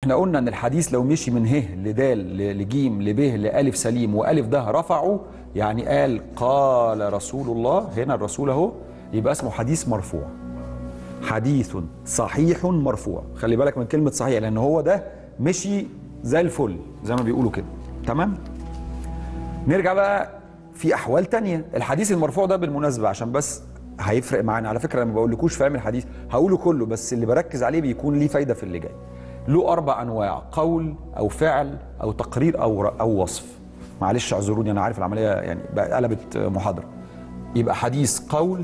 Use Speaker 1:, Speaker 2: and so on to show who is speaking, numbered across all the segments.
Speaker 1: احنا قلنا ان الحديث لو مشي من ه لدال ل- لجيم لب لالف سليم والف ده رفعه يعني قال قال رسول الله هنا الرسول اهو يبقى اسمه حديث مرفوع حديث صحيح مرفوع خلي بالك من كلمه صحيح لان هو ده مشي زي الفل زي ما بيقولوا كده تمام نرجع بقى في احوال تانية الحديث المرفوع ده بالمناسبه عشان بس هيفرق معانا على فكره انا ما بقولكوش فاهم الحديث هقوله كله بس اللي بركز عليه بيكون ليه فايده في اللي جاي له اربع انواع قول او فعل او تقرير او ر- او وصف معلش اعذروني انا عارف العمليه يعني بقى قلبت محاضره يبقى حديث قول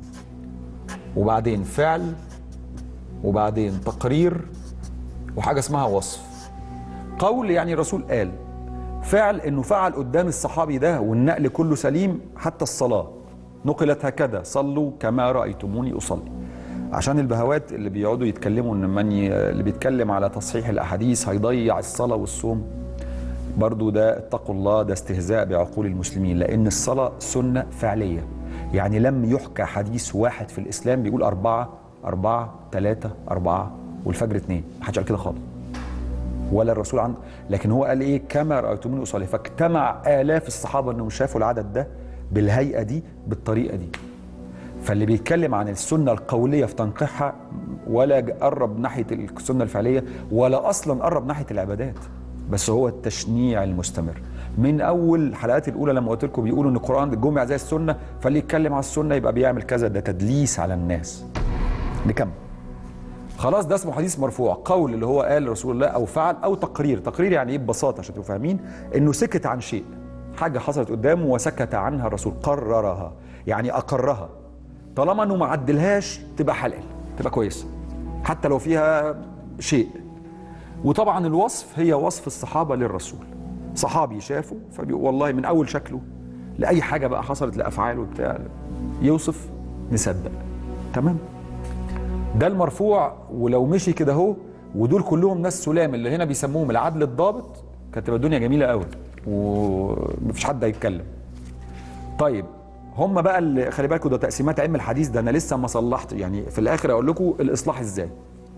Speaker 1: وبعدين فعل وبعدين تقرير وحاجه اسمها وصف قول يعني الرسول قال فعل انه فعل قدام الصحابي ده والنقل كله سليم حتى الصلاه نقلت هكذا صلوا كما رايتموني اصلي عشان البهوات اللي بيقعدوا يتكلموا ان من ي... اللي بيتكلم على تصحيح الاحاديث هيضيع الصلاه والصوم برضو ده اتقوا الله ده استهزاء بعقول المسلمين لان الصلاه سنه فعليه يعني لم يحكى حديث واحد في الاسلام بيقول اربعه اربعه ثلاثه اربعه والفجر اثنين محدش قال كده خالص ولا الرسول عنده لكن هو قال ايه كما رايتموني اصلي فاجتمع الاف الصحابه انهم شافوا العدد ده بالهيئه دي بالطريقه دي فاللي بيتكلم عن السنه القوليه في تنقيحها ولا ج- قرب ناحيه السنه الفعليه ولا اصلا قرب ناحيه العبادات بس هو التشنيع المستمر من اول الحلقات الاولى لما قلت لكم بيقولوا ان القران الجمع زي السنه فاللي يتكلم على السنه يبقى بيعمل كذا ده تدليس على الناس نكمل خلاص ده اسمه حديث مرفوع قول اللي هو قال رسول الله او فعل او تقرير تقرير يعني ايه ببساطه عشان تبقوا فاهمين انه سكت عن شيء حاجه حصلت قدامه وسكت عنها الرسول قررها يعني اقرها طالما انه ما عدلهاش تبقى حلال تبقى كويسه حتى لو فيها شيء وطبعا الوصف هي وصف الصحابه للرسول صحابي شافه فبيقول والله من اول شكله لاي حاجه بقى حصلت لافعاله بتاع يوصف نصدق تمام ده المرفوع ولو مشي كده اهو ودول كلهم ناس سلام اللي هنا بيسموهم العدل الضابط كانت تبقى الدنيا جميله قوي ومفيش حد هيتكلم طيب هم بقى اللي خلي بالكم ده تقسيمات علم الحديث ده انا لسه ما صلحت يعني في الاخر اقول لكم الاصلاح ازاي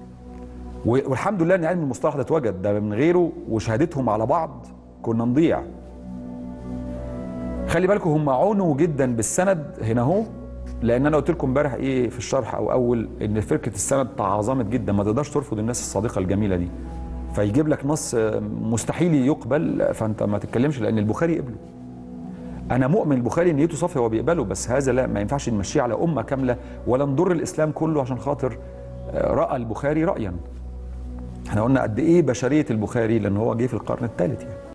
Speaker 1: و- والحمد لله ان علم المصطلح ده اتوجد ده من غيره وشهادتهم على بعض كنا نضيع خلي بالكم هم عونوا جدا بالسند هنا اهو لان انا قلت لكم امبارح ايه في الشرح او اول ان فرقه السند تعظمت جدا ما تقدرش ترفض الناس الصادقه الجميله دي فيجيب لك نص آه، مستحيل يقبل فانت ما تتكلمش لان البخاري قبله انا مؤمن البخاري نيته صافيه هو بيقبله بس هذا لا ما ينفعش نمشيه على امه كامله ولا نضر الاسلام كله عشان خاطر آه، راى البخاري رايا احنا قلنا قد ايه بشريه البخاري لان هو جه في القرن الثالث يعني